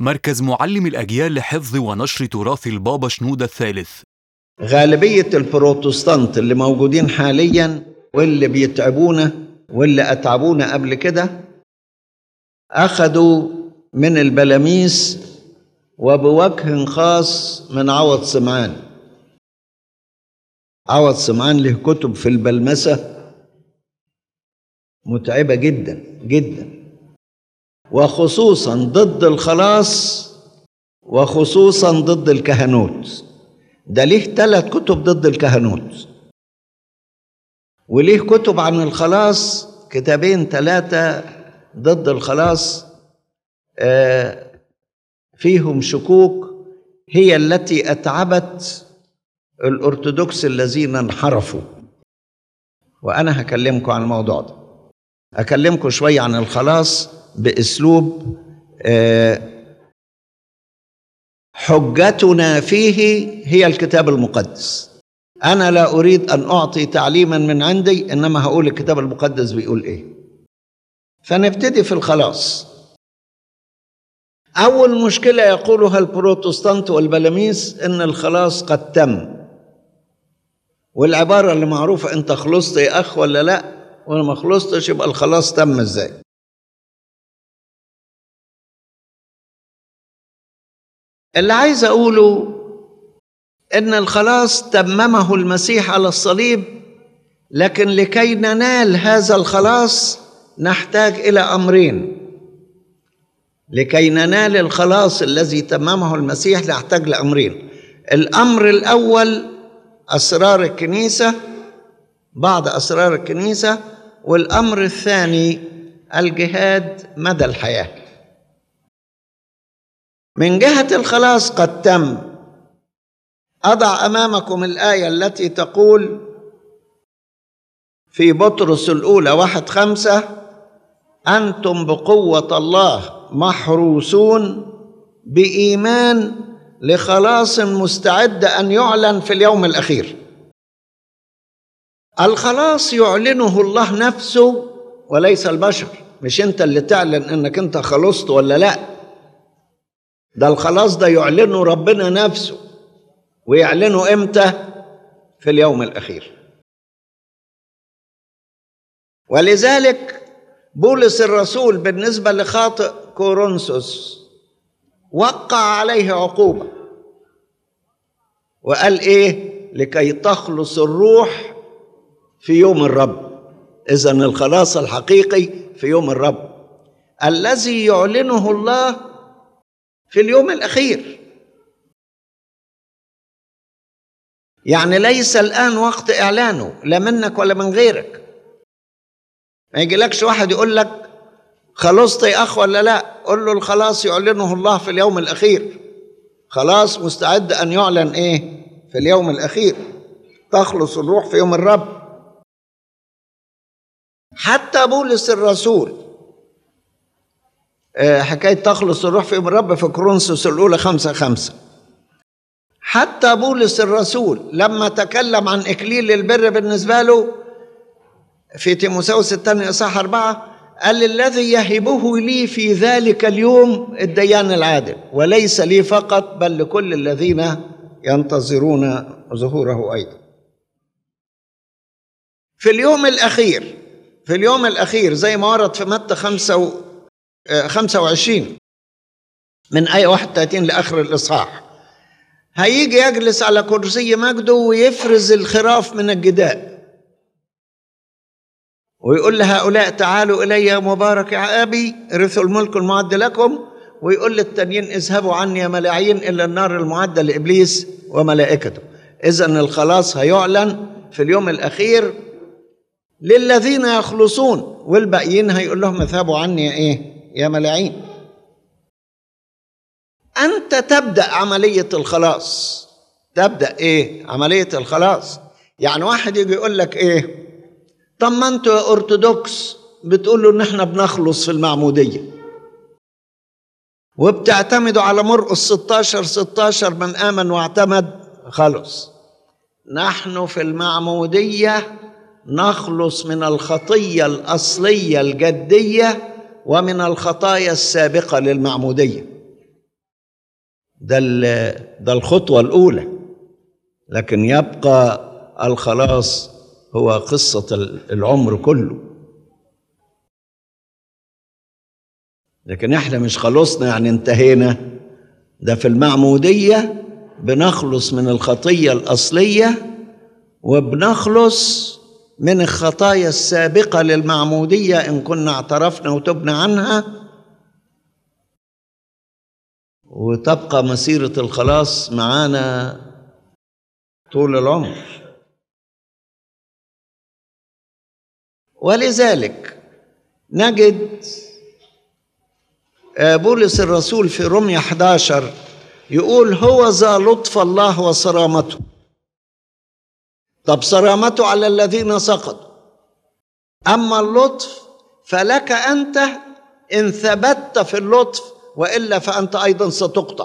مركز معلم الأجيال لحفظ ونشر تراث البابا شنودة الثالث غالبية البروتستانت اللي موجودين حاليا واللي بيتعبونا واللي أتعبونا قبل كده أخذوا من البلاميس وبوجه خاص من عوض سمعان عوض سمعان له كتب في البلمسة متعبة جدا جدا وخصوصا ضد الخلاص وخصوصا ضد الكهنوت ده ليه ثلاث كتب ضد الكهنوت وليه كتب عن الخلاص كتابين ثلاثة ضد الخلاص آه فيهم شكوك هي التي أتعبت الأرثوذكس الذين انحرفوا وأنا هكلمكم عن الموضوع ده أكلمكم شوية عن الخلاص بأسلوب آه حجتنا فيه هي الكتاب المقدس أنا لا أريد أن أعطي تعليما من عندي إنما هقول الكتاب المقدس بيقول إيه فنبتدي في الخلاص أول مشكلة يقولها البروتستانت والبلاميس إن الخلاص قد تم والعبارة اللي معروفة أنت خلصت يا أخ ولا لأ وأنا ما خلصتش يبقى الخلاص تم إزاي اللي عايز أقوله إن الخلاص تممه المسيح على الصليب لكن لكي ننال هذا الخلاص نحتاج إلى أمرين لكي ننال الخلاص الذي تممه المسيح نحتاج لأمرين الأمر الأول أسرار الكنيسة بعض أسرار الكنيسة والأمر الثاني الجهاد مدى الحياة من جهة الخلاص قد تم أضع أمامكم الآية التي تقول في بطرس الأولى واحد خمسة أنتم بقوة الله محروسون بإيمان لخلاص مستعد أن يعلن في اليوم الأخير الخلاص يعلنه الله نفسه وليس البشر مش أنت اللي تعلن أنك أنت خلصت ولا لأ ده الخلاص ده يعلنه ربنا نفسه ويعلنه امتى في اليوم الاخير ولذلك بولس الرسول بالنسبه لخاطئ كورنثوس وقع عليه عقوبه وقال ايه لكي تخلص الروح في يوم الرب اذا الخلاص الحقيقي في يوم الرب الذي يعلنه الله في اليوم الاخير يعني ليس الان وقت اعلانه لا منك ولا من غيرك ما يجيلكش واحد يقول لك خلصت يا اخ ولا لا قل له الخلاص يعلنه الله في اليوم الاخير خلاص مستعد ان يعلن ايه في اليوم الاخير تخلص الروح في يوم الرب حتى بولس الرسول حكاية تخلص الروح في يوم الرب في كورنثوس الأولى خمسة خمسة حتى بولس الرسول لما تكلم عن إكليل البر بالنسبة له في تيموساوس الثاني إصحاح أربعة قال الذي يهبه لي في ذلك اليوم الديان العادل وليس لي فقط بل لكل الذين ينتظرون ظهوره أيضا في اليوم الأخير في اليوم الأخير زي ما ورد في متى خمسة و 25 من آية 31 لآخر الإصحاح هيجي يجلس على كرسي مجده ويفرز الخراف من الجداء ويقول لهؤلاء تعالوا إلي يا مبارك يا أبي ارثوا الملك المعد لكم ويقول للتانيين اذهبوا عني يا ملاعين إلى النار المعدة لإبليس وملائكته إذا الخلاص هيعلن في اليوم الأخير للذين يخلصون والباقيين هيقول لهم اذهبوا عني يا إيه يا ملاعين أنت تبدأ عملية الخلاص تبدأ إيه عملية الخلاص يعني واحد يجي يقول لك إيه طب ما أنتوا يا أرثوذكس بتقولوا إن إحنا بنخلص في المعمودية وبتعتمدوا على مرقس 16 16 من آمن واعتمد خلص نحن في المعمودية نخلص من الخطية الأصلية الجدية ومن الخطايا السابقة للمعمودية ده ال- ده الخطوة الأولى لكن يبقى الخلاص هو قصة ال- العمر كله لكن احنا مش خلصنا يعني انتهينا ده في المعمودية بنخلص من الخطية الأصلية وبنخلص من الخطايا السابقة للمعمودية إن كنا اعترفنا وتبنا عنها وتبقى مسيرة الخلاص معانا طول العمر ولذلك نجد آه، بولس الرسول في رمية 11 يقول هو ذا لطف الله وصرامته طب صرامته على الذين سقطوا أما اللطف فلك أنت إن ثبت في اللطف وإلا فأنت أيضا ستقطع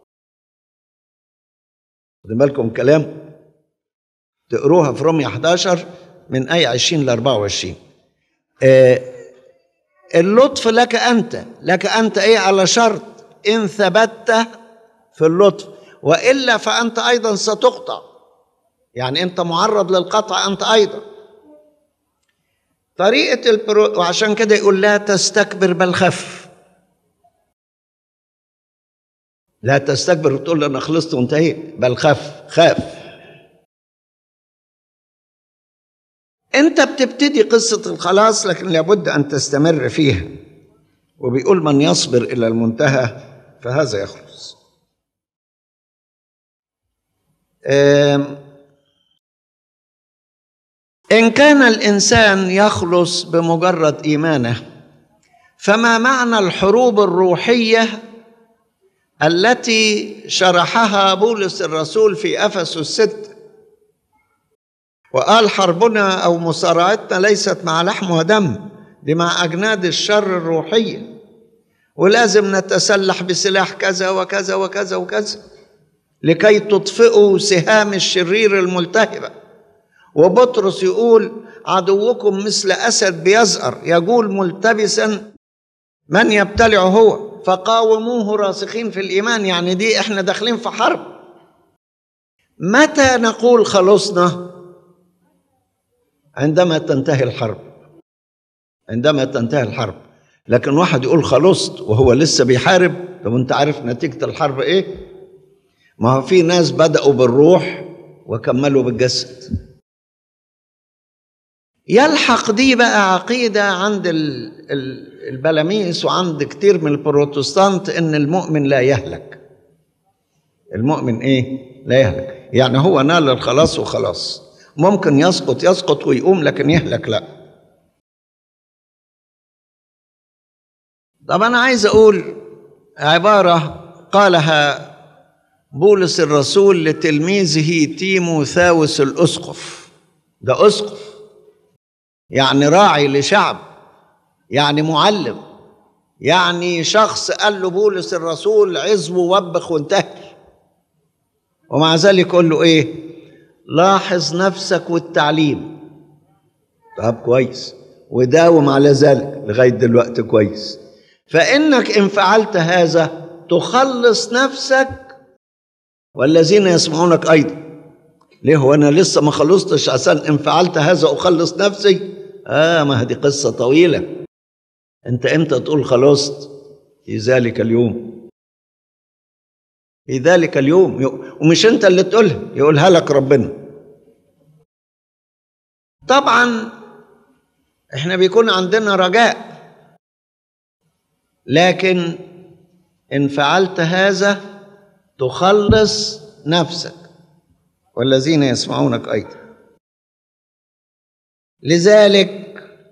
خدوا بالكم كلام تقروها في رمية 11 من آية 20 ل 24 آه اللطف لك أنت لك أنت إيه على شرط إن ثبت في اللطف وإلا فأنت أيضا ستقطع يعني أنت معرض للقطع أنت أيضا طريقة البرو... وعشان كده يقول لا تستكبر بل خف لا تستكبر وتقول لي أنا خلصت وانتهيت بل خف خاف انت بتبتدي قصة الخلاص لكن لابد ان تستمر فيها وبيقول من يصبر الى المنتهى فهذا يخلص آم، ان كان الانسان يخلص بمجرد ايمانه فما معنى الحروب الروحيه التي شرحها بولس الرسول في افسس السته وقال حربنا او مصارعتنا ليست مع لحم ودم دي مع اجناد الشر الروحيه ولازم نتسلح بسلاح كذا وكذا وكذا وكذا لكي تطفئوا سهام الشرير الملتهبه وبطرس يقول عدوكم مثل اسد بيزأر يقول ملتبسا من يبتلع هو فقاوموه راسخين في الايمان يعني دي احنا داخلين في حرب متى نقول خلصنا عندما تنتهي الحرب عندما تنتهي الحرب لكن واحد يقول خلصت وهو لسه بيحارب طب انت عارف نتيجة الحرب ايه ما هو في ناس بدأوا بالروح وكملوا بالجسد يلحق دي بقى عقيدة عند ال- ال- البلاميس وعند كتير من البروتستانت ان المؤمن لا يهلك المؤمن ايه لا يهلك يعني هو نال الخلاص وخلاص ممكن يسقط يسقط ويقوم لكن يهلك لا طب انا عايز اقول عباره قالها بولس الرسول لتلميذه تيموثاوس الاسقف ده اسقف يعني راعي لشعب يعني معلم يعني شخص قال له بولس الرسول عزم ووبخ وانتهي ومع ذلك يقول له ايه لاحظ نفسك والتعليم طب كويس وداوم على ذلك لغايه دلوقتي كويس فانك ان فعلت هذا تخلص نفسك والذين يسمعونك ايضا ليه هو انا لسه ما خلصتش عشان ان فعلت هذا اخلص نفسي اه ما هذه قصه طويله انت امتى تقول خلصت في ذلك اليوم في ذلك اليوم ومش انت اللي تقولها يقولها لك ربنا طبعا احنا بيكون عندنا رجاء لكن ان فعلت هذا تخلص نفسك والذين يسمعونك ايضا لذلك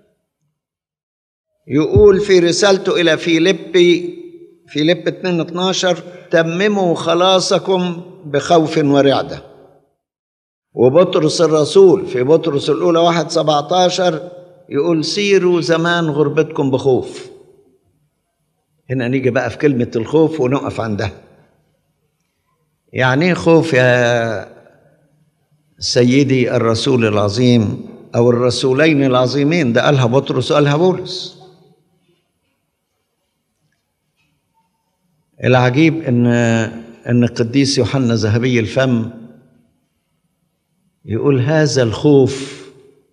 يقول في رسالته الى فيليبي فيليب 2 12 تمموا خلاصكم بخوف ورعده وبطرس الرسول في بطرس الاولى 1 17 يقول سيروا زمان غربتكم بخوف هنا نيجي بقى في كلمه الخوف ونقف عندها يعني ايه خوف يا سيدي الرسول العظيم او الرسولين العظيمين ده قالها بطرس وقالها بولس العجيب ان ان القديس يوحنا ذهبي الفم يقول هذا الخوف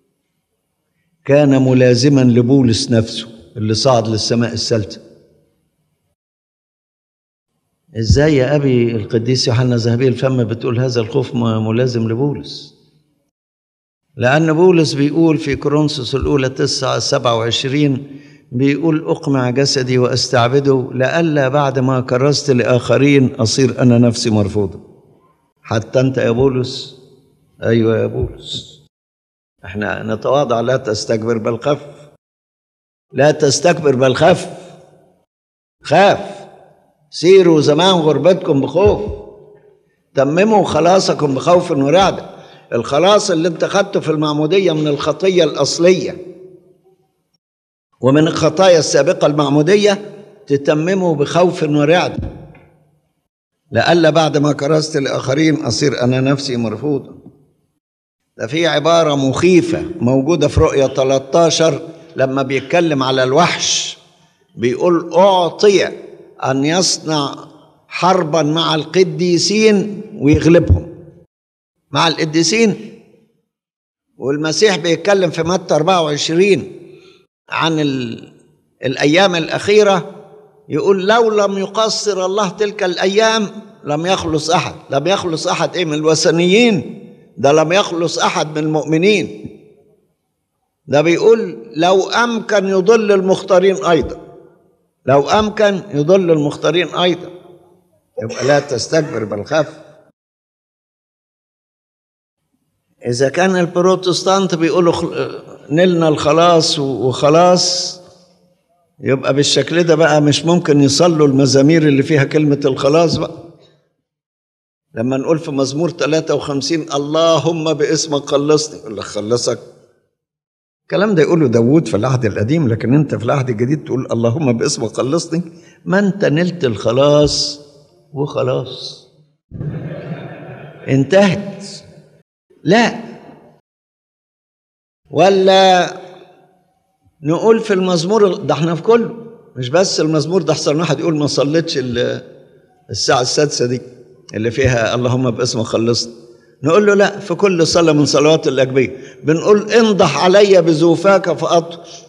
كان ملازما لبولس نفسه اللي صعد للسماء الثالثه ازاي يا ابي القديس يوحنا ذهبي الفم بتقول هذا الخوف ملازم لبولس لأن بولس بيقول في كورنثوس الأولى تسعة سبعة وعشرين بيقول أقمع جسدي وأستعبده لئلا بعد ما كرست لآخرين أصير أنا نفسي مرفوضا حتى أنت يا بولس أيوة يا بولس احنا نتواضع لا تستكبر بل خف لا تستكبر بل خف خاف سيروا زمان غربتكم بخوف تمموا خلاصكم بخوف ورعدة الخلاص اللي انت خدته في المعمودية من الخطية الأصلية ومن الخطايا السابقة المعمودية تتممه بخوف ورعدة لئلا بعد ما كرست الآخرين أصير أنا نفسي مرفوضا ده في عبارة مخيفة موجودة في رؤية 13 لما بيتكلم على الوحش بيقول أعطي أن يصنع حربا مع القديسين ويغلبهم مع القديسين والمسيح بيتكلم في متى 24 عن ال... الأيام الأخيرة يقول لو لم يقصر الله تلك الأيام لم يخلص أحد لم يخلص أحد إيه من الوثنيين ده لم يخلص أحد من المؤمنين ده بيقول لو أمكن يضل المختارين أيضا لو أمكن يضل المختارين أيضا يبقى لا تستكبر بل خاف إذا كان البروتستانت بيقولوا نلنا الخلاص وخلاص يبقى بالشكل ده بقى مش ممكن يصلوا المزامير اللي فيها كلمة الخلاص بقى لما نقول في مزمور 53 اللهم باسمك خلصني يقول لك خلصك الكلام ده يقوله داوود في العهد القديم لكن انت في العهد الجديد تقول اللهم باسمك خلصني ما انت نلت الخلاص وخلاص انتهت لا ولا نقول في المزمور ده احنا في كله مش بس المزمور ده احسن واحد يقول ما صليتش الساعة السادسة دي اللي فيها اللهم باسمك خلصني نقول له لا في كل صلاة من صلوات الأجبية بنقول انضح علي بزوفاك فأطش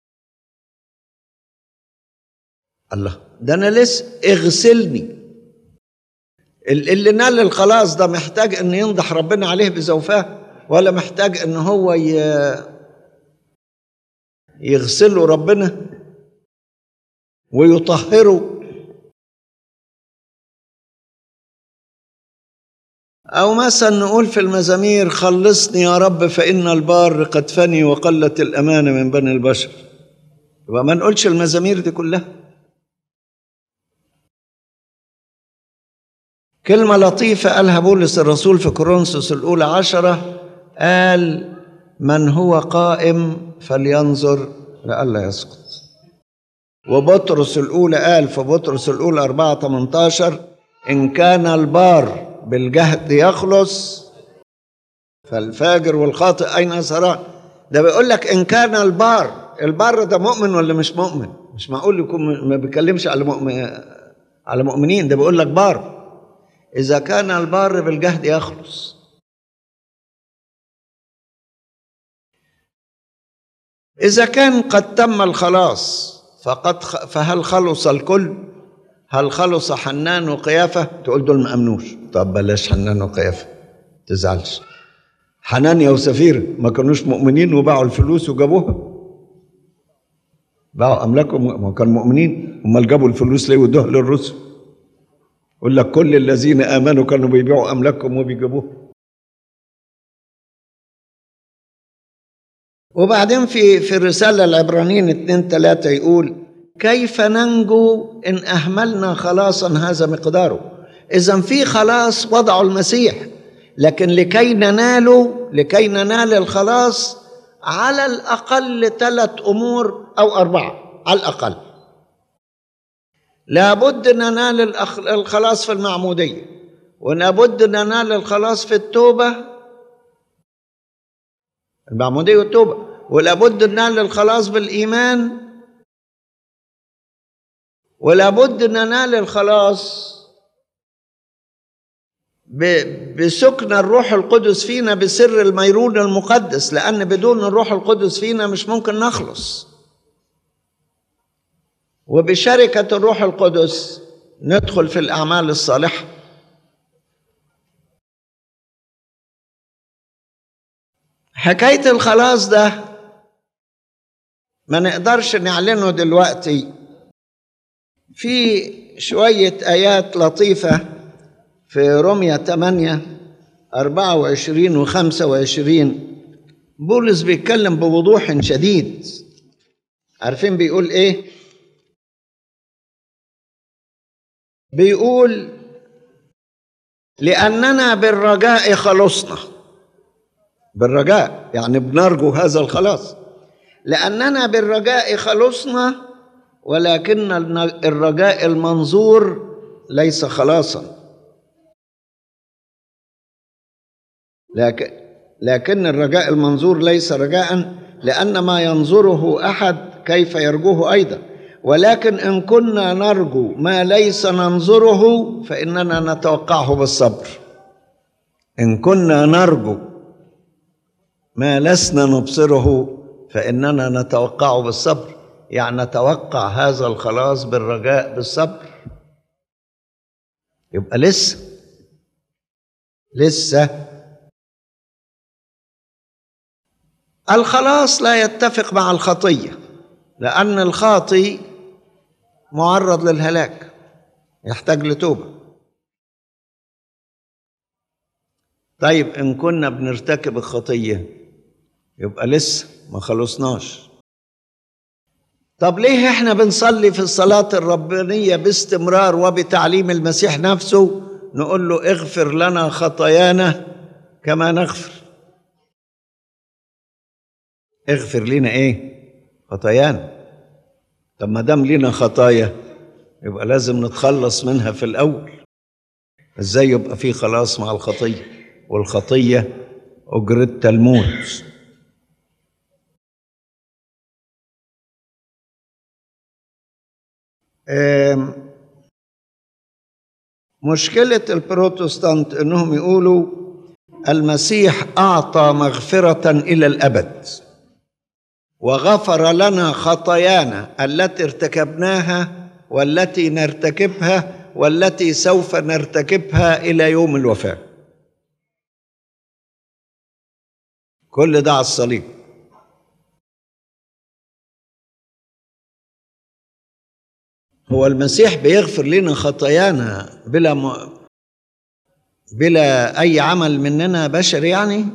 الله ده أنا لسه اغسلني اللي نال الخلاص ده محتاج ان ينضح ربنا عليه بزوفاه ولا محتاج ان هو يغسله ربنا ويطهره أو مثلا نقول في المزامير خلصني يا رب فإن البار قد فني وقلت الأمانة من بني البشر يبقى ما نقولش المزامير دي كلها كلمة لطيفة قالها بولس الرسول في كورنثوس الأولى عشرة قال من هو قائم فلينظر لئلا يسقط وبطرس الأولى قال في بطرس الأولى أربعة 18 إن كان البار بالجهد يخلص فالفاجر والخاطئ أين سران ده بيقول لك إن كان البار البار ده مؤمن ولا مش مؤمن مش معقول يكون ما بيتكلمش على مؤمن على مؤمنين ده بيقول لك بار إذا كان البار بالجهد يخلص إذا كان قد تم الخلاص فقد خ... فهل خلص الكل؟ هل خلص حنان وقيافة؟ تقول دول ما أمنوش طب بلاش حنان وقيافة تزعلش حنانيا وسفير ما كانوش مؤمنين وباعوا الفلوس وجابوها باعوا أملاكهم ما كانوا مؤمنين امال جابوا الفلوس ليه ودوها للرسل يقول لك كل الذين آمنوا كانوا بيبيعوا أملاكهم وبيجيبوها وبعدين في في الرسالة العبرانيين اتنين تلاتة يقول كيف ننجو إن أهملنا خلاصا هذا مقداره إذا في خلاص وضعه المسيح لكن لكي نناله لكي ننال الخلاص على الأقل ثلاث أمور أو أربعة على الأقل لابد ننال الخلاص في المعمودية ولابد ننال الخلاص في التوبة المعمودية والتوبة ولابد ننال الخلاص بالإيمان ولابد ننال الخلاص ب- بسكن الروح القدس فينا بسر الميرون المقدس لأن بدون الروح القدس فينا مش ممكن نخلص وبشركة الروح القدس ندخل في الأعمال الصالحة حكاية الخلاص ده ما نقدرش نعلنه دلوقتي في شوية آيات لطيفة في رمية 8 24 و 25 بولس بيتكلم بوضوح شديد عارفين بيقول ايه؟ بيقول لأننا بالرجاء خلصنا بالرجاء يعني بنرجو هذا الخلاص لأننا بالرجاء خلصنا ولكن الرجاء المنظور ليس خلاصا لكن لكن الرجاء المنظور ليس رجاء لأن ما ينظره أحد كيف يرجوه أيضا ولكن إن كنا نرجو ما ليس ننظره فإننا نتوقعه بالصبر إن كنا نرجو ما لسنا نبصره فإننا نتوقعه بالصبر يعني نتوقع هذا الخلاص بالرجاء بالصبر يبقى لسه لسه الخلاص لا يتفق مع الخطيه لان الخاطي معرض للهلاك يحتاج لتوبه طيب ان كنا بنرتكب الخطيه يبقى لسه ما خلصناش طب ليه احنا بنصلي في الصلاه الربانيه باستمرار وبتعليم المسيح نفسه نقول له اغفر لنا خطايانا كما نغفر اغفر لنا ايه خطايانا طب ما دام لينا خطايا يبقى لازم نتخلص منها في الاول ازاي يبقى في خلاص مع الخطيه والخطيه اجرتها الموت آم، مشكله البروتستانت انهم يقولوا المسيح اعطى مغفره الى الابد وغفر لنا خطايانا التي ارتكبناها والتي نرتكبها والتي سوف نرتكبها الى يوم الوفاه كل ده على الصليب هو المسيح بيغفر لنا خطايانا بلا م... بلا اي عمل مننا بشر يعني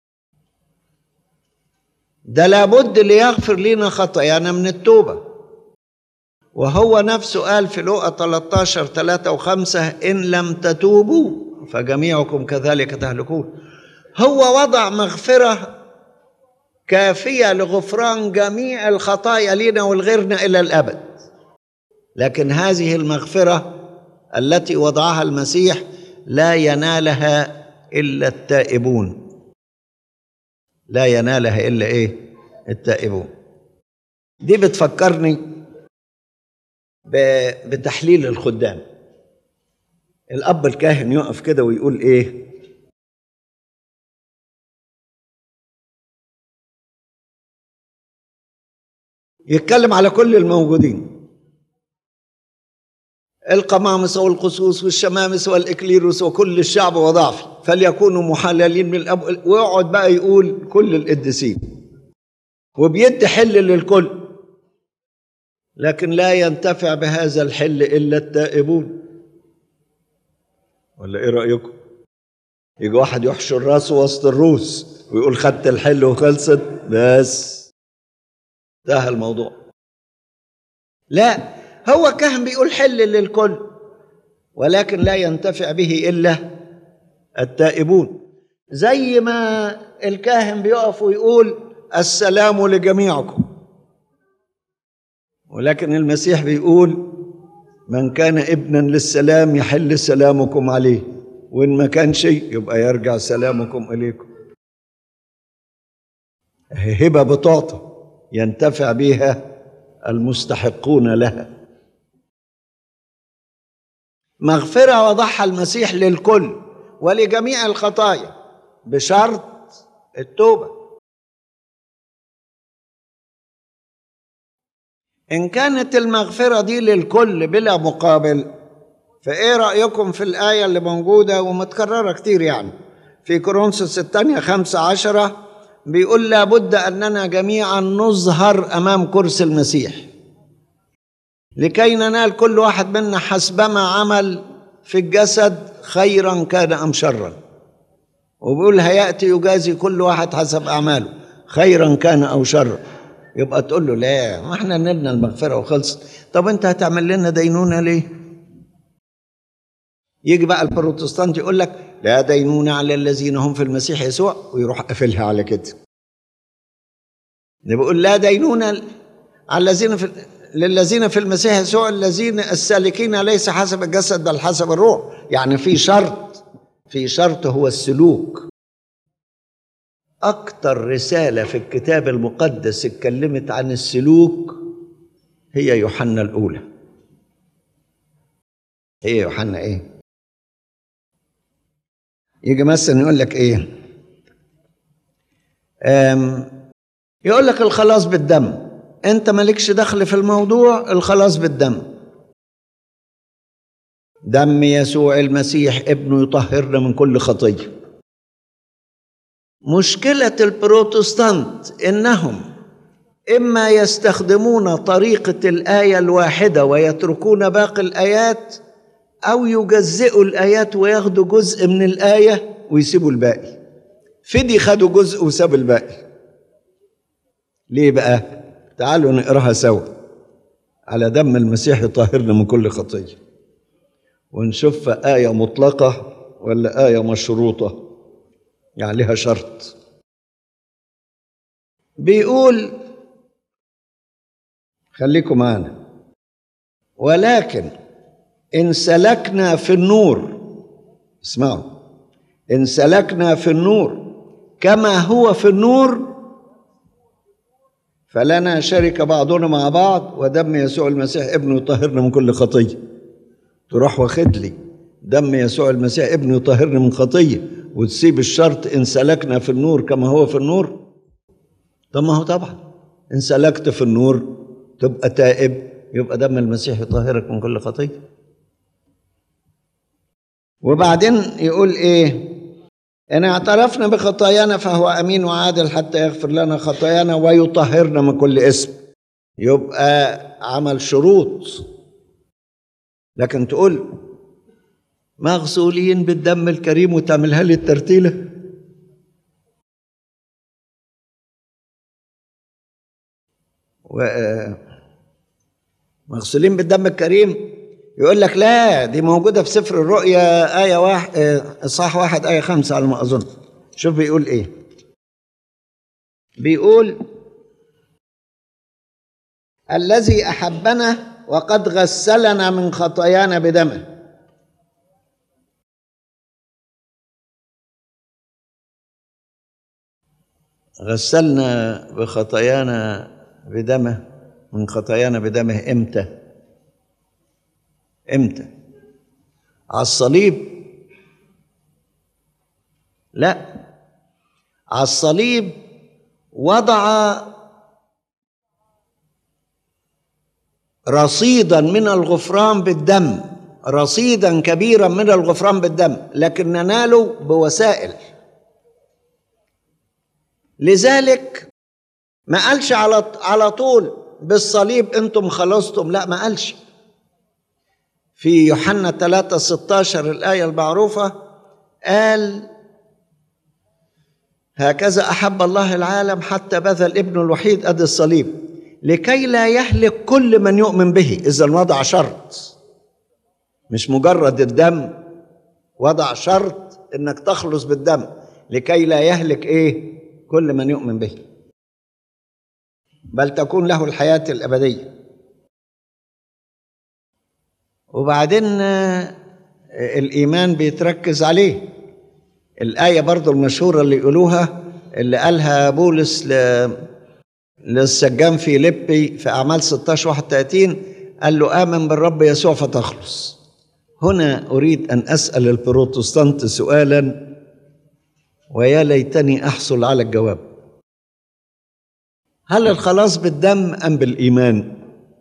ده لابد ليغفر لنا خطايانا من التوبة وهو نفسه قال في لوقا 13 3 و5 إن لم تتوبوا فجميعكم كذلك تهلكون هو وضع مغفرة كافية لغفران جميع الخطايا لنا والغيرنا إلى الأبد لكن هذه المغفرة التي وضعها المسيح لا ينالها إلا التائبون لا ينالها الا ايه التائبون دي بتفكرني ب- بتحليل الخدام الاب الكاهن يقف كده ويقول ايه يتكلم على كل الموجودين القمامسة والقصوص والشمامسة والإكليروس وكل الشعب وضعفي فليكونوا محللين من الأب ويقعد بقى يقول كل القديسين وبيدي حل للكل لكن لا ينتفع بهذا الحل إلا التائبون ولا إيه رأيكم؟ يجي واحد يحشر راسه وسط الروس ويقول خدت الحل وخلصت بس انتهى الموضوع لا هو كاهن بيقول حل للكل ولكن لا ينتفع به الا التائبون زي ما الكاهن بيقف ويقول السلام لجميعكم ولكن المسيح بيقول من كان ابنا للسلام يحل سلامكم عليه وان ما كانش يبقى يرجع سلامكم اليكم هبه بتعطى ينتفع بها المستحقون لها مغفرة وضعها المسيح للكل ولجميع الخطايا بشرط التوبه ان كانت المغفره دي للكل بلا مقابل فايه رايكم في الايه اللي موجوده ومتكرره كتير يعني في كورنثوس الثانيه خمسة عشرة بيقول لابد اننا جميعا نظهر امام كرسي المسيح لكي ننال كل واحد منا حسبما عمل في الجسد خيرا كان ام شرا وبيقول هياتي يجازي كل واحد حسب اعماله خيرا كان او شرا يبقى تقول له لا ما احنا نلنا المغفره وخلصت طب انت هتعمل لنا دينونه ليه يجي بقى البروتستانت يقول لك لا دينونه على الذين هم في المسيح يسوع ويروح قافلها على كده بيقول لا دينونه على الذين في للذين في المسيح يسوع الذين السالكين ليس حسب الجسد بل حسب الروح يعني في شرط في شرط هو السلوك أكتر رسالة في الكتاب المقدس اتكلمت عن السلوك هي يوحنا الأولى هي يوحنا إيه؟ يجي مثلا يقول لك إيه؟ أم يقول لك الخلاص بالدم أنت مالكش دخل في الموضوع الخلاص بالدم دم يسوع المسيح ابنه يطهرنا من كل خطيه مشكلة البروتستانت إنهم إما يستخدمون طريقة الآية الواحدة ويتركون باقي الآيات أو يجزئوا الآيات وياخدوا جزء من الآية ويسيبوا الباقي فدي خدوا جزء وساب الباقي ليه بقى؟ تعالوا نقراها سوا على دم المسيح يطهرنا من كل خطية ونشوف آية مطلقة ولا آية مشروطة يعني لها شرط بيقول خليكم معنا ولكن إن سلكنا في النور اسمعوا إن سلكنا في النور كما هو في النور فلنا شرك بعضنا مع بعض ودم يسوع المسيح ابنه يطهرنا من كل خطيه تروح واخد لي دم يسوع المسيح ابنه يطهرنا من خطيه وتسيب الشرط ان سلكنا في النور كما هو في النور طب ما هو طبعا ان سلكت في النور تبقى تائب يبقى دم المسيح يطهرك من كل خطيه وبعدين يقول ايه ان اعترفنا بخطايانا فهو امين وعادل حتى يغفر لنا خطايانا ويطهرنا من كل اسم يبقى عمل شروط لكن تقول مغسولين بالدم الكريم وتعملها لي الترتيله و مغسولين بالدم الكريم يقول لك لا دي موجوده في سفر الرؤيا ايه واحد اصحاح واحد ايه خمسه على ما اظن شوف بيقول ايه بيقول الذي احبنا وقد غسلنا من خطايانا بدمه غسلنا بخطايانا بدمه من خطايانا بدمه امتى امتى على الصليب لا على الصليب وضع رصيدا من الغفران بالدم رصيدا كبيرا من الغفران بالدم لكن نناله بوسائل لذلك ما قالش على على طول بالصليب انتم خلصتم لا ما قالش في يوحنا 3 16 الآية المعروفة قال هكذا أحب الله العالم حتى بذل ابنه الوحيد أدي الصليب لكي لا يهلك كل من يؤمن به إذا وضع شرط مش مجرد الدم وضع شرط إنك تخلص بالدم لكي لا يهلك إيه كل من يؤمن به بل تكون له الحياة الأبدية وبعدين الإيمان بيتركز عليه الآية برضو المشهورة اللي يقولوها اللي قالها بولس ل... للسجان في ليبي في أعمال 16 31 قال له آمن بالرب يسوع فتخلص هنا أريد أن أسأل البروتستانت سؤالا ويا ليتني أحصل على الجواب هل الخلاص بالدم أم بالإيمان؟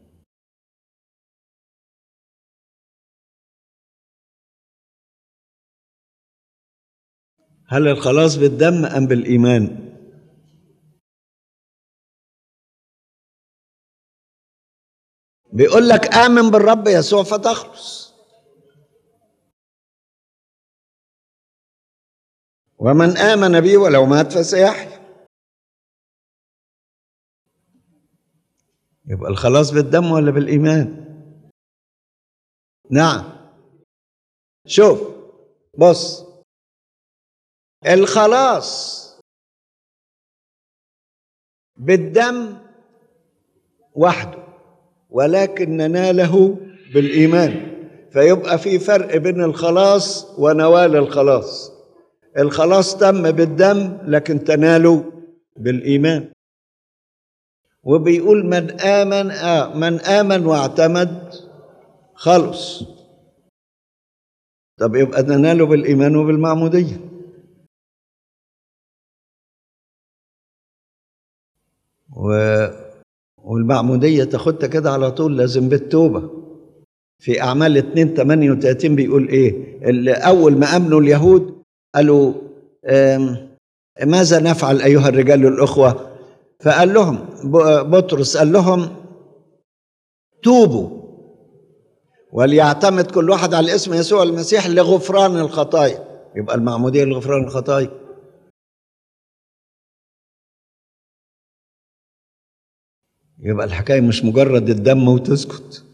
هل الخلاص بالدم أم بالإيمان؟ بيقول لك آمن بالرب يسوع فتخلص ومن آمن بي ولو مات فسيحيا يبقى الخلاص بالدم ولا بالإيمان نعم شوف بص الخلاص بالدم وحده ولكن نناله بالإيمان فيبقى في فرق بين الخلاص ونوال الخلاص الخلاص تم بالدم لكن تناله بالإيمان وبيقول من آمن آه من آمن واعتمد خلص طب يبقى نناله بالإيمان وبالمعمودية و والمعمودية تاخدها كده على طول لازم بالتوبة في أعمال 2 38 بيقول إيه اللي أول ما أمنوا اليهود قالوا ماذا نفعل أيها الرجال الأخوة فقال لهم بطرس قال لهم توبوا وليعتمد كل واحد على اسم يسوع المسيح لغفران الخطايا يبقى المعمودية لغفران الخطايا يبقى الحكاية مش مجرد الدم وتسكت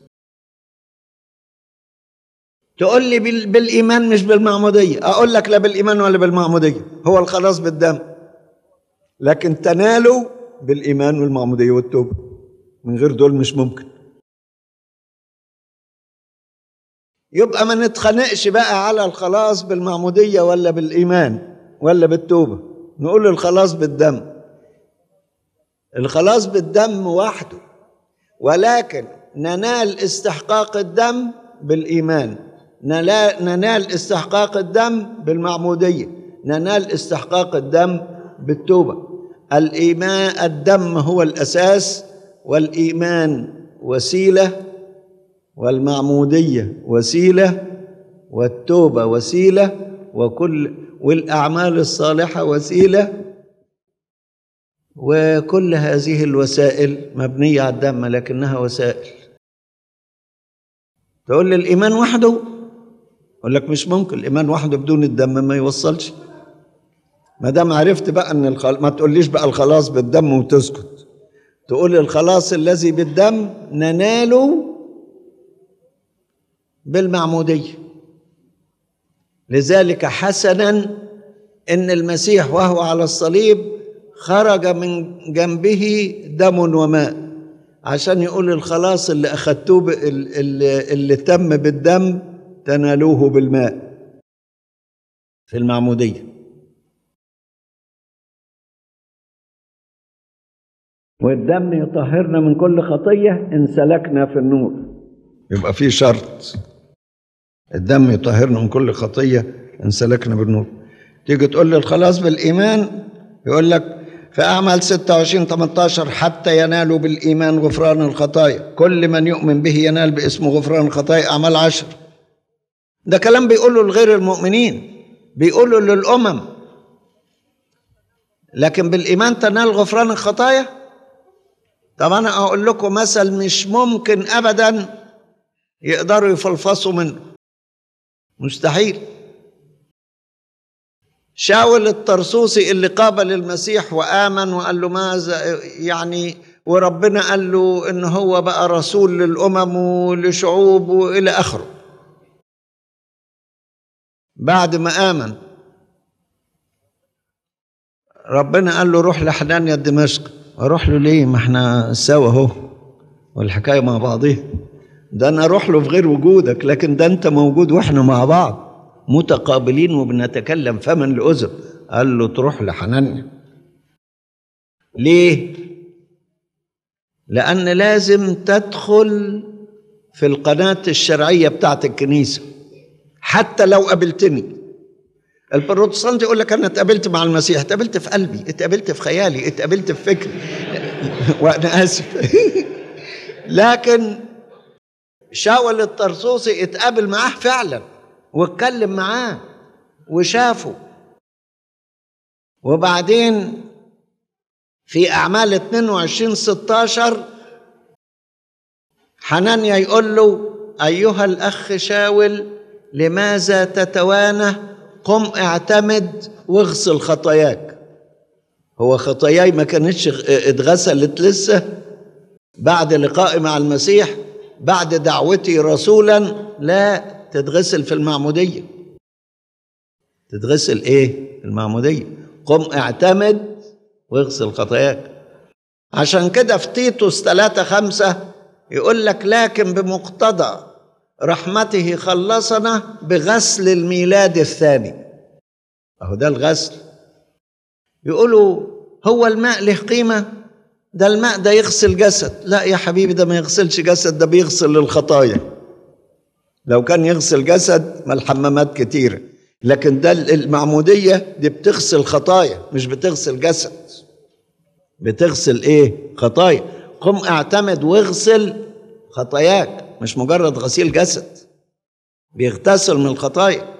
تقول لي بالإيمان مش بالمعمودية أقول لك لا بالإيمان ولا بالمعمودية هو الخلاص بالدم لكن تناله بالإيمان والمعمودية والتوبة من غير دول مش ممكن يبقى ما نتخانقش بقى على الخلاص بالمعمودية ولا بالإيمان ولا بالتوبة نقول الخلاص بالدم الخلاص بالدم وحده ولكن ننال استحقاق الدم بالإيمان ننال استحقاق الدم بالمعمودية ننال استحقاق الدم بالتوبة الإيمان الدم هو الأساس والإيمان وسيلة والمعمودية وسيلة والتوبة وسيلة وكل والأعمال الصالحة وسيلة وكل هذه الوسائل مبنية على الدم لكنها وسائل تقول لي الإيمان وحده أقول لك مش ممكن الإيمان وحده بدون الدم ما يوصلش ما دام عرفت بقى ان الخل... ما تقوليش بقى الخلاص بالدم وتسكت تقول الخلاص الذي بالدم نناله بالمعمودية لذلك حسنا ان المسيح وهو على الصليب خرج من جنبه دم وماء عشان يقول الخلاص اللي اخذتوه ب... اللي... اللي تم بالدم تنالوه بالماء في المعموديه والدم يطهرنا من كل خطية إن سلكنا في النور يبقى في شرط الدم يطهرنا من كل خطية إن سلكنا بالنور تيجي تقول لي الخلاص بالإيمان يقول لك في أعمال 26 18 حتى ينالوا بالإيمان غفران الخطايا كل من يؤمن به ينال باسمه غفران الخطايا أعمال عشر ده كلام بيقوله لغير المؤمنين بيقوله للأمم لكن بالإيمان تنال غفران الخطايا طب انا اقول لكم مثل مش ممكن ابدا يقدروا يفلفصوا منه مستحيل شاول الطرسوسي اللي قابل المسيح وامن وقال له ماذا يعني وربنا قال له ان هو بقى رسول للامم ولشعوب والى اخره بعد ما امن ربنا قال له روح لحنانيا دمشق اروح له ليه ما احنا سوا اهو والحكايه مع بعضيها ده انا اروح له في غير وجودك لكن ده انت موجود واحنا مع بعض متقابلين وبنتكلم فما لاذن قال له تروح لحنانيا ليه لان لازم تدخل في القناه الشرعيه بتاعت الكنيسه حتى لو قابلتني البروتستانت يقول لك انا اتقابلت مع المسيح اتقابلت في قلبي اتقابلت في خيالي اتقابلت في فكري وانا اسف لكن شاول الطرسوسي اتقابل معاه فعلا واتكلم معاه وشافه وبعدين في أعمال 22 16 حنانيا يقول له أيها الأخ شاول لماذا تتوانى قم اعتمد واغسل خطاياك هو خطاياي ما كانتش اتغسلت لسه بعد لقائي مع المسيح بعد دعوتي رسولا لا تتغسل في المعمودية تتغسل ايه المعمودية قم اعتمد واغسل خطاياك عشان كده في تيتوس ثلاثة خمسة يقول لك لكن بمقتضى رحمته خلصنا بغسل الميلاد الثاني اهو ده الغسل يقولوا هو الماء له قيمة ده الماء ده يغسل جسد لا يا حبيبي ده ما يغسلش جسد ده بيغسل الخطايا لو كان يغسل جسد ما الحمامات كتيرة لكن ده المعمودية دي بتغسل خطايا مش بتغسل جسد بتغسل ايه خطايا قم اعتمد واغسل خطاياك مش مجرد غسيل جسد بيغتسل من الخطايا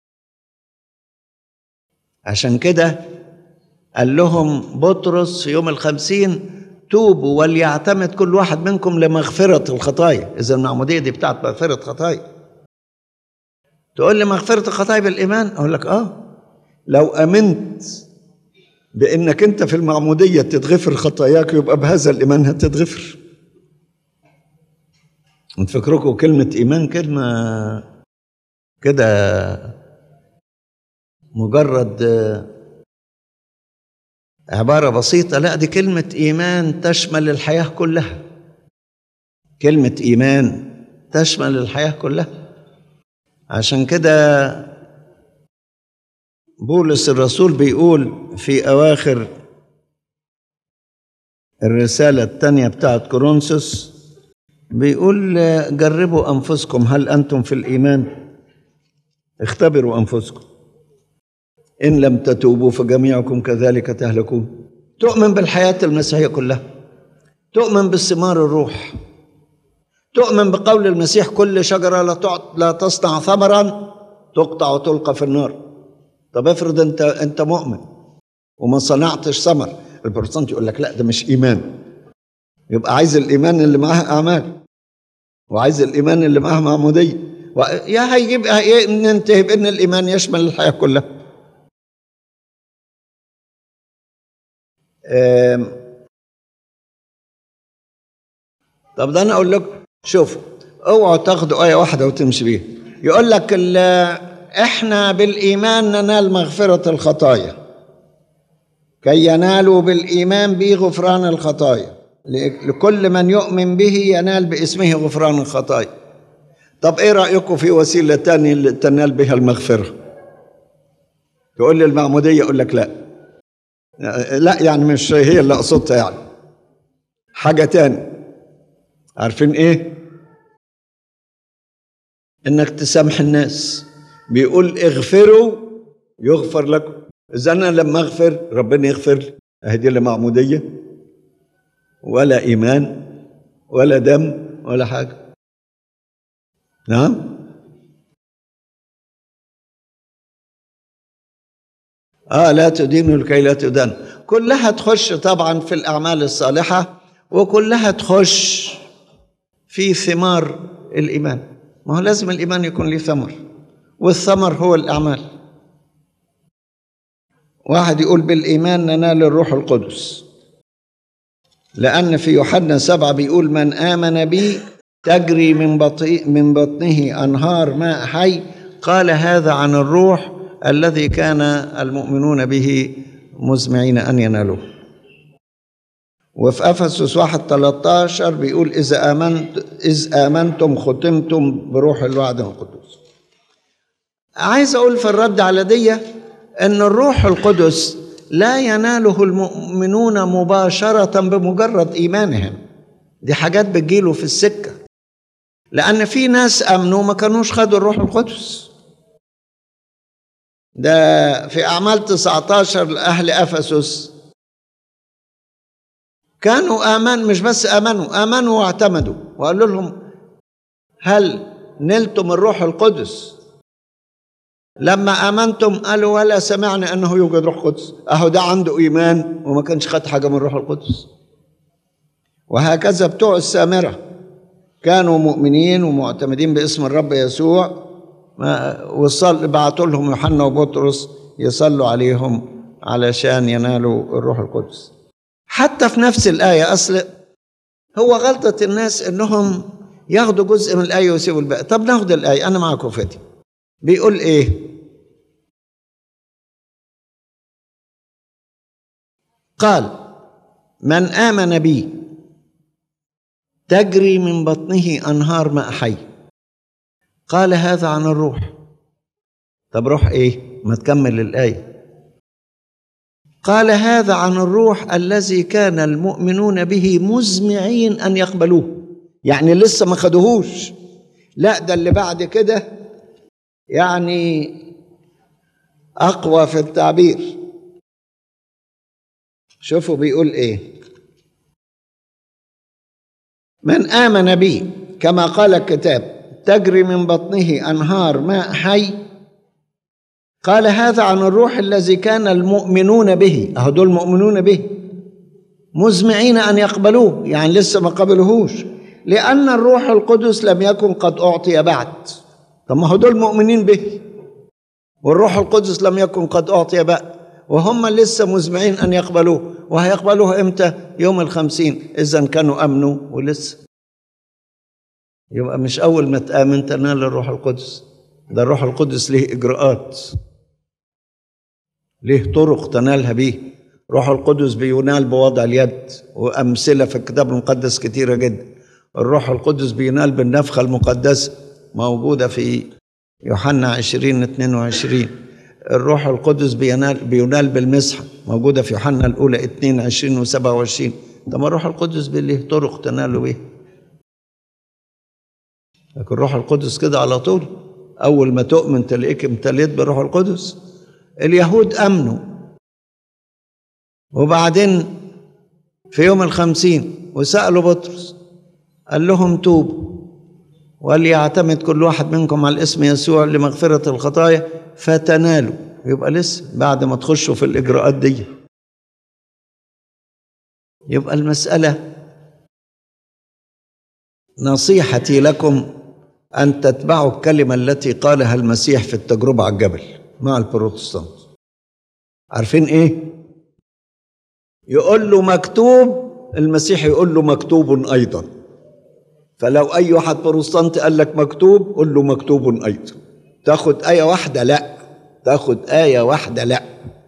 عشان كده قال لهم بطرس في يوم الخمسين توبوا وليعتمد كل واحد منكم لمغفرة الخطايا إذا المعمودية دي بتاعت مغفرة خطايا تقول لي مغفرة الخطايا بالإيمان أقول لك آه لو أمنت بأنك أنت في المعمودية تتغفر خطاياك يبقى بهذا الإيمان هتتغفر تفكركم كلمة إيمان كلمة كده مجرد عبارة بسيطة لا دي كلمة إيمان تشمل الحياة كلها كلمة إيمان تشمل الحياة كلها عشان كده بولس الرسول بيقول في أواخر الرسالة الثانية بتاعت كورنثوس بيقول جربوا أنفسكم هل أنتم في الإيمان اختبروا أنفسكم إن لم تتوبوا فجميعكم كذلك تهلكون تؤمن بالحياة المسيحية كلها تؤمن بالثمار الروح تؤمن بقول المسيح كل شجرة لا, تعط لا تصنع ثمرا تقطع وتلقى في النار طب افرض انت انت مؤمن وما صنعتش ثمر البروتستانت يقول لك لا ده مش ايمان يبقى عايز الايمان اللي معاه اعمال وعايز الايمان اللي معاه معموديه يا هيجيب ننتهي بان الايمان يشمل الحياه كلها طب ده انا اقول لكم شوف اوعوا تاخدوا ايه واحده وتمشي بيها يقول لك احنا بالايمان ننال مغفره الخطايا كي ينالوا بالايمان به غفران الخطايا لكل من يؤمن به ينال باسمه غفران الخطايا طب ايه رايكم في وسيله تانية تنال بها المغفره تقول لي المعموديه اقول لك لا لا يعني مش هي اللي اقصدها يعني حاجه تاني عارفين ايه انك تسامح الناس بيقول اغفروا يغفر لكم اذا انا لما اغفر ربنا يغفر لي اهي دي لا معموديه ولا ايمان ولا دم ولا حاجه نعم اه لا تدين لكي لا تدان كلها تخش طبعا في الاعمال الصالحه وكلها تخش في ثمار الايمان ما هو لازم الايمان يكون له ثمر والثمر هو الاعمال واحد يقول بالايمان ننال الروح القدس لان في يوحنا سبعة بيقول من امن بي تجري من بطي من بطنه انهار ماء حي قال هذا عن الروح الذي كان المؤمنون به مزمعين ان ينالوه وفي افسس 1 13 بيقول اذا امنت اذ امنتم ختمتم بروح الوعد القدوس عايز اقول في الرد على دي ان الروح القدس لا يناله المؤمنون مباشره بمجرد ايمانهم دي حاجات بتجيله في السكه لان في ناس امنوا ما كانوش خدوا الروح القدس ده في أعمال 19 لأهل أفسس كانوا آمن مش بس آمنوا آمنوا واعتمدوا وقالوا لهم هل نلتم الروح القدس لما آمنتم قالوا ولا سمعنا أنه يوجد روح قدس أهو ده عنده إيمان وما كانش خد حاجة من الروح القدس وهكذا بتوع السامرة كانوا مؤمنين ومعتمدين باسم الرب يسوع وصل بعتوا لهم يوحنا وبطرس يصلوا عليهم علشان ينالوا الروح القدس حتى في نفس الآية أصل هو غلطة الناس إنهم ياخدوا جزء من الآية ويسيبوا الباقي طب ناخد الآية أنا معاكم فادي بيقول إيه قال من آمن بي تجري من بطنه أنهار ماء حي قال هذا عن الروح طب روح إيه ما تكمل الآية قال هذا عن الروح الذي كان المؤمنون به مزمعين أن يقبلوه يعني لسه ما خدوهوش لا ده اللي بعد كده يعني أقوى في التعبير شوفوا بيقول إيه من آمن بي كما قال الكتاب تجري من بطنه أنهار ماء حي قال هذا عن الروح الذي كان المؤمنون به أهو دول مؤمنون به مزمعين أن يقبلوه يعني لسه ما قبلوهوش لأن الروح القدس لم يكن قد أعطي بعد طب ما هو دول مؤمنين به والروح القدس لم يكن قد أعطي بعد وهم لسه مزمعين أن يقبلوه وهيقبلوه إمتى يوم الخمسين إذا كانوا أمنوا ولسه يبقى مش أول ما تآمن تنال الروح القدس ده الروح القدس ليه إجراءات ليه طرق تنالها بيه روح القدس بينال بوضع اليد وأمثلة في الكتاب المقدس كتيرة جدا الروح القدس بينال بالنفخة المقدسة موجودة في يوحنا 20 22 الروح القدس بينال بينال بالمسحة موجودة في يوحنا الأولى 2 20 و 27 طب ما الروح القدس ليه طرق تنال بيه لكن الروح القدس كده على طول أول ما تؤمن تلاقيك امتليت بالروح القدس اليهود أمنوا وبعدين في يوم الخمسين وسألوا بطرس قال لهم توبوا وليعتمد كل واحد منكم على اسم يسوع لمغفرة الخطايا فتنالوا يبقى لسه بعد ما تخشوا في الإجراءات دي يبقى المسألة نصيحتي لكم أن تتبعوا الكلمة التي قالها المسيح في التجربة على الجبل مع البروتستانت عارفين إيه؟ يقول له مكتوب المسيح يقول له مكتوب أيضا فلو أي واحد بروتستانت قال لك مكتوب قل له مكتوب أيضا تاخد آية واحدة لا تاخد آية واحدة لا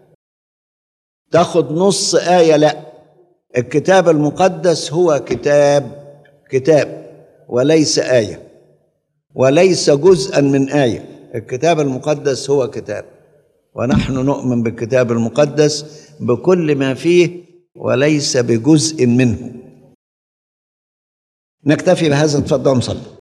تاخد نص آية لا الكتاب المقدس هو كتاب كتاب وليس آية وليس جزءا من آية الكتاب المقدس هو كتاب ونحن نؤمن بالكتاب المقدس بكل ما فيه وليس بجزء منه نكتفي بهذا تفضل صلي